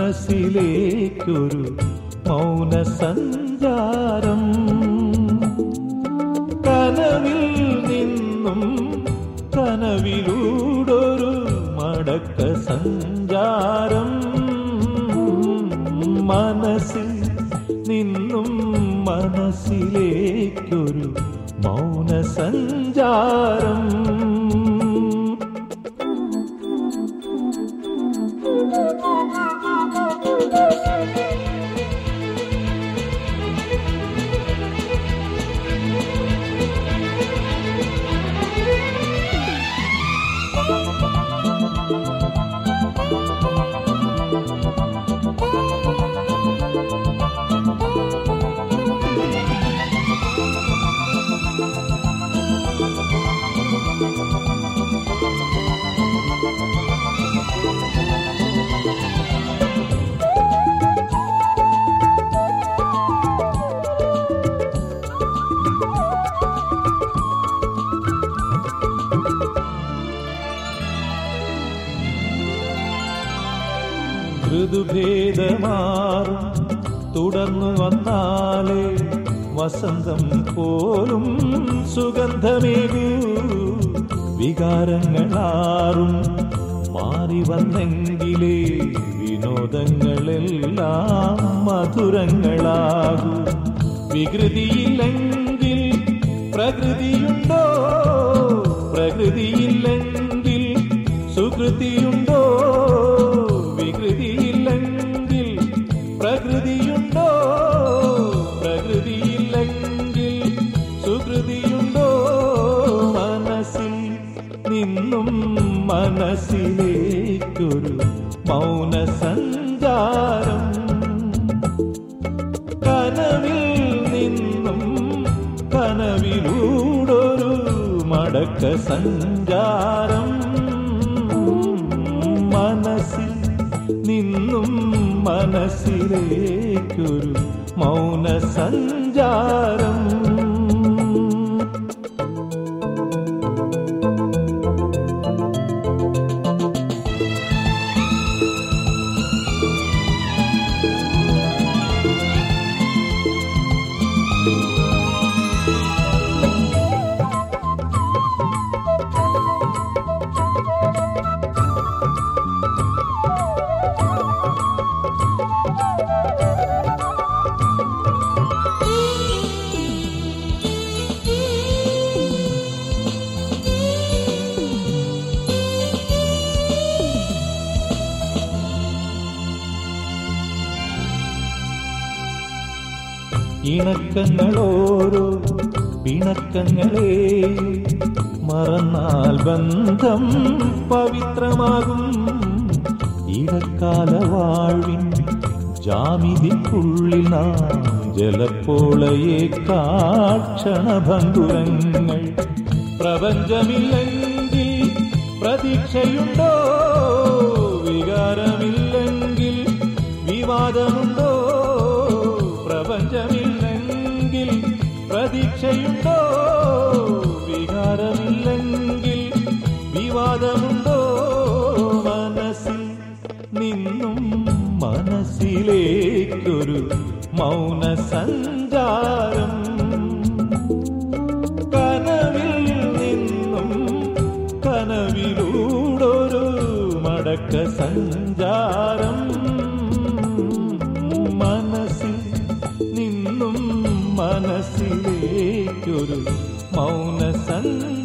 മനസ്സിലേക്കൊരു മൗന സഞ്ചാരം കനവിൽ നിന്നും കനവിലൂടൊരു മടക്ക സഞ്ചാരം മനസ്സിൽ നിന്നും മനസ്സിലേക്കൊരു മൗന സഞ്ചാരം ഋതുഭേദമാറും തുടർന്നു വന്നാലേ വസന്തം പോലും സുഗന്ധമേകൂ വികാരങ്ങളാറും മാറി വന്നെങ്കിലേ വിനോദങ്ങളെല്ലാം മധുരങ്ങളാകൂ വികൃതിയില്ലെങ്കിൽ പ്രകൃതിയുണ്ടോ പ്രകൃതിയില്ലെങ്കിൽ സുകൃതിയുണ്ടോ വികൃതിയില്ലെങ്കിൽ പ്രകൃതിയുണ്ടോ പ്രകൃതിയില്ലെങ്കിൽ സുകൃതിയുണ്ടോ മനസ്സിൽ നിന്നും മനസ്സിലേക്കൊരു മൗന സഞ്ചാരം കനവിൽ നിന്നും കനവിലൂടൊരു മടക്ക സഞ്ചാരം മനസ്സിൽ നിന്നും മനസ്സിലേക്കൊരു മൗന സഞ്ചാരം ഇണക്കങ്ങളോരോ പിണക്കങ്ങളെ മറന്നാൽ ബന്ധം പവിത്രമാകും ഇടക്കാല വാഴ്വിൻ ജാമിതിക്കുള്ളിൽ നാം ജലപ്പോളയെ കാക്ഷണഭങ്കുരങ്ങൾ പ്രപഞ്ചമില്ലെങ്കിൽ പ്രതീക്ഷയുണ്ടോ വികാരമില്ലെങ്കിൽ വിവാദമുണ്ടോ പ്രപഞ്ചമില്ലെങ്കിൽ പ്രതീക്ഷയുണ്ടോ വികാരമില്ലെങ്കിൽ വിവാദമുണ്ടോ മനസ്സിൽ നിന്നും മനസ്സിലേക്കൊരു മൗന സഞ്ചാരം കനവിൽ നിന്നും കനവിലൂടൊരു മടക്ക സഞ്ചാരം മനസ്സിൽ നിന്നും മനസ്സിലേക്കൊരു മൗന സഞ്ചാരം